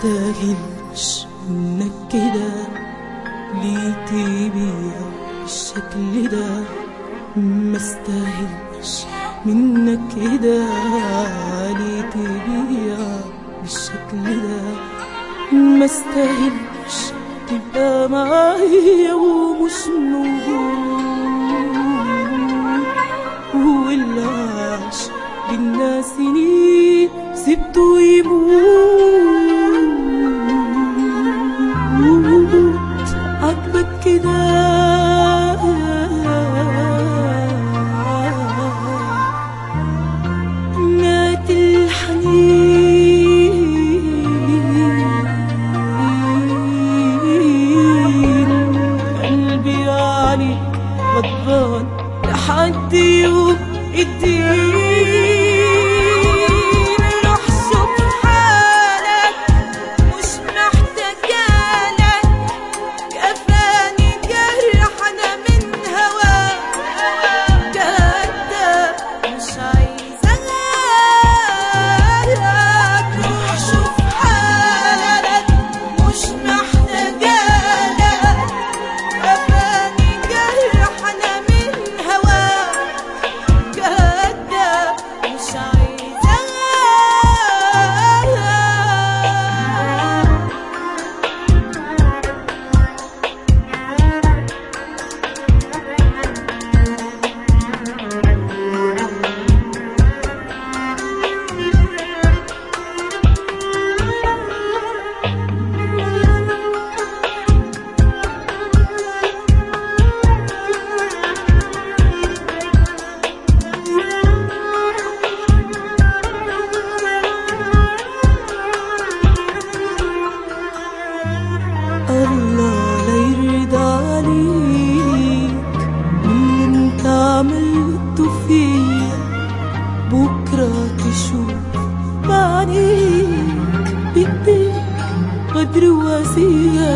استاهلش منك كده ليه تبيع بالشكل ده ما استاهلش منك كده ليه تبيع بالشكل ده ما استاهلش تبقى معايا ومش موجود واللي عاش بينا سنين سبته يموت عجبك كده مات الحنين قلبي عليك غضبان لحد يوم الدين روح شوف حالك مش محتاجالك كفاني جرح انا من هواك جدة مش عايزة غيرك روح شوف حالك مش محتاجالك كفاني جرح انا من هواك جدة مش عايزة غيرك الله لا يرضى عليك اللي انت عملته فيا بكرة تشوف بعينيك بايديك غدر واسية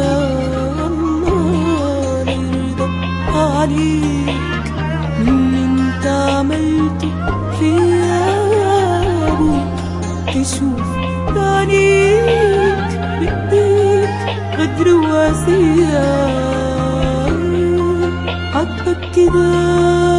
الله لا يرضى عليك اللي انت عملته فيا بكرة تشوف بعينيك بايديك غدر واسية عجبك كده